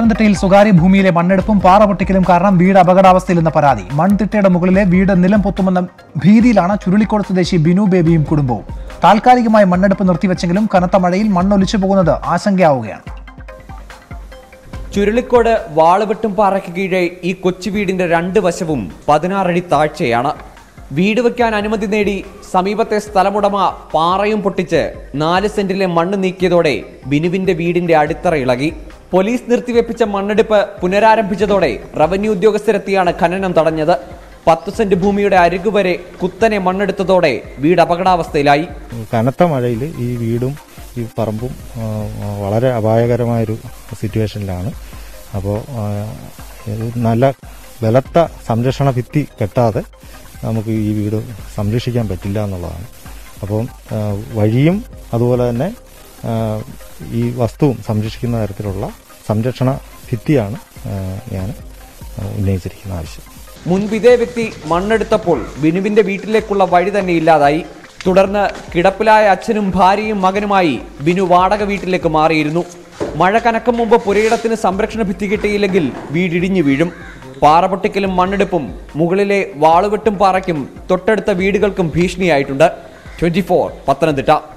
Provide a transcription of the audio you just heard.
പത്തനംതിട്ടയിൽ സ്വകാര്യ ഭൂമിയിലെ മണ്ണെടുപ്പും പാറ പൊട്ടിക്കലും കാരണം വീട് അപകടാവസ്ഥയിലെന്ന പരാതി മൺതിട്ടയുടെ മുകളിലെ വീട് നിലം പൊത്തുമെന്ന ഭീതിയിലാണ് ചുരുളിക്കോട് സ്വദേശി ബിനു ബേബിയും കുടുംബവും താൽക്കാലികമായി മണ്ണെടുപ്പ് നിർത്തിവെച്ചെങ്കിലും കനത്ത മഴയിൽ മണ്ണൊലിച്ചു പോകുന്നത് ആശങ്കയാവുകയാണ് ചുരുളിക്കോട് വാളുവെട്ടും പാറയ്ക്ക് കീഴെ ഈ കൊച്ചു വീടിന്റെ രണ്ട് വശവും പതിനാറടി താഴ്ചയാണ് വീട് വയ്ക്കാൻ അനുമതി നേടി സമീപത്തെ സ്ഥലമുടമ പാറയും പൊട്ടിച്ച് നാല് സെന്റിലെ മണ്ണ് നീക്കിയതോടെ ബിനുവിന്റെ വീടിന്റെ അടിത്തറ ഇളകി പോലീസ് നിർത്തിവെപ്പിച്ച മണ്ണെടുപ്പ് പുനരാരംഭിച്ചതോടെ റവന്യൂ ഉദ്യോഗസ്ഥരെത്തിയാണ് ഖനനം തടഞ്ഞത് പത്ത് സെന്റ് ഭൂമിയുടെ അരികുവരെ കുത്തനെ മണ്ണെടുത്തതോടെ വീട് അപകടാവസ്ഥയിലായി കനത്ത മഴയിൽ ഈ വീടും ഈ പറമ്പും ആ, വളരെ അപായകരമായൊരു സിറ്റുവേഷനിലാണ് അപ്പോൾ നല്ല ബലത്ത സംരക്ഷണ ഭിത്തി കെട്ടാതെ നമുക്ക് ഈ വീട് സംരക്ഷിക്കാൻ പറ്റില്ല എന്നുള്ളതാണ് അപ്പം ആ, വഴിയും അതുപോലെ തന്നെ ആ, ഈ വസ്തുവും സംരക്ഷിക്കുന്ന തരത്തിലുള്ള സംരക്ഷണ ഭിത്തിയാണ് ആ, ഞാൻ ഉന്നയിച്ചിരിക്കുന്ന ആവശ്യം മുൻപ് ഇതേ വ്യക്തി മണ്ണെടുത്തപ്പോൾ ബിനുവിന്റെ വീട്ടിലേക്കുള്ള വഴി തന്നെ ഇല്ലാതായി തുടർന്ന് കിടപ്പിലായ അച്ഛനും ഭാര്യയും മകനുമായി ബിനു വാടക വീട്ടിലേക്ക് മാറിയിരുന്നു മഴ കനക്കും മുമ്പ് പുരയിടത്തിന് സംരക്ഷണ ഭിത്തി കിട്ടിയില്ലെങ്കിൽ വീടിടിഞ്ഞു വീഴും പാറ പൊട്ടിക്കലും മണ്ണെടുപ്പും മുകളിലെ വാളുവെട്ടും പാറയ്ക്കും തൊട്ടടുത്ത വീടുകൾക്കും ഭീഷണിയായിട്ടുണ്ട് ട്വന്റി പത്തനംതിട്ട